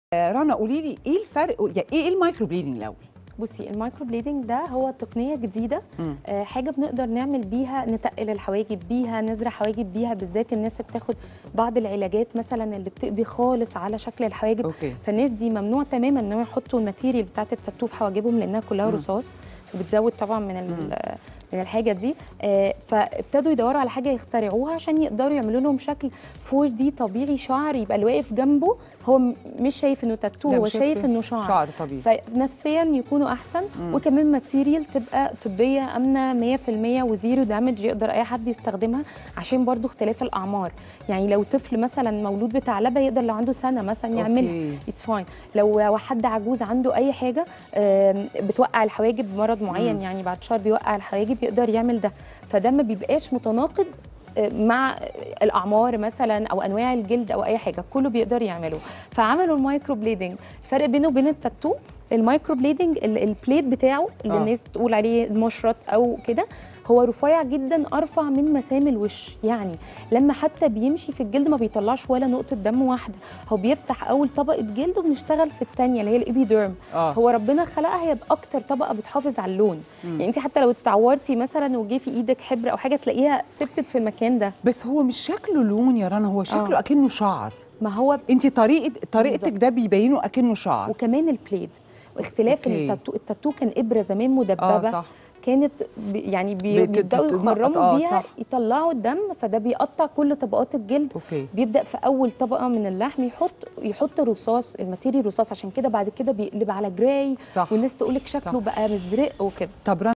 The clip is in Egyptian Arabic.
آه، رنا قولي لي ايه الفرق يعني ايه المايكرو بليدنج الاول بصي المايكرو بليدنج ده هو تقنيه جديده مم. آه حاجه بنقدر نعمل بيها نتقل الحواجب بيها نزرع حواجب بيها بالذات الناس اللي بتاخد بعض العلاجات مثلا اللي بتقضي خالص على شكل الحواجب اوكي فالناس دي ممنوع تماما ان هم يحطوا الماتيريال بتاعت التاتو في حواجبهم لانها كلها مم. رصاص وبتزود طبعا من ال- مم. من الحاجه دي آه، فابتدوا يدوروا على حاجه يخترعوها عشان يقدروا يعملوا لهم شكل 4 دي طبيعي شعر يبقى اللي واقف جنبه هو م- مش شايف انه تاتو لا، هو مش شايف شايف انه شعر شعر طبيعي فنفسيا يكونوا احسن مم. وكمان ماتيريال تبقى طبيه امنه 100% وزيرو دامج يقدر اي حد يستخدمها عشان برضو اختلاف الاعمار يعني لو طفل مثلا مولود بثعلبه يقدر لو عنده سنه مثلا يعملها أوكي. اتس فاين لو حد عجوز عنده اي حاجه آم، بتوقع الحواجب بمرض معين مم. يعني بعد شهر بيوقع الحواجب يقدر يعمل ده فده ما بيبقاش متناقض آه، مع الاعمار مثلا او انواع الجلد او اي حاجه كله بيقدر يعمله فعملوا المايكرو بليدنج الفرق بينه وبين التاتو المايكرو بليدنج ال- البليد بتاعه اللي آه. الناس تقول عليه المشرط او كده هو رفيع جدا ارفع من مسام الوش يعني لما حتى بيمشي في الجلد ما بيطلعش ولا نقطه دم واحده هو بيفتح اول طبقه جلد وبنشتغل في الثانيه اللي هي الابيديرم اه هو ربنا خلقها هي باكتر طبقه بتحافظ على اللون مم. يعني انت حتى لو اتعورتي مثلا وجه في ايدك حبر او حاجه تلاقيها ثبتت في المكان ده بس هو مش شكله لون يا رنا هو شكله آه. اكنه شعر ما هو انت طريقه طريقتك بالظبط. ده بيبينه اكنه شعر وكمان البليد واختلاف أوكي. التاتو التاتو كان ابره زمان اه مدببه صح كانت بي يعني بي بت- بيبداوا تتنقط، يخرموا آه، بيها صح. يطلعوا الدم فده بيقطع كل طبقات الجلد اوكي بيبدا في اول طبقه من اللحم يحط يحط رصاص الماتيريال رصاص عشان كده بعد كده بيقلب على جراي صح والناس تقول لك شكله صح. بقى مزرق وكده طب رنا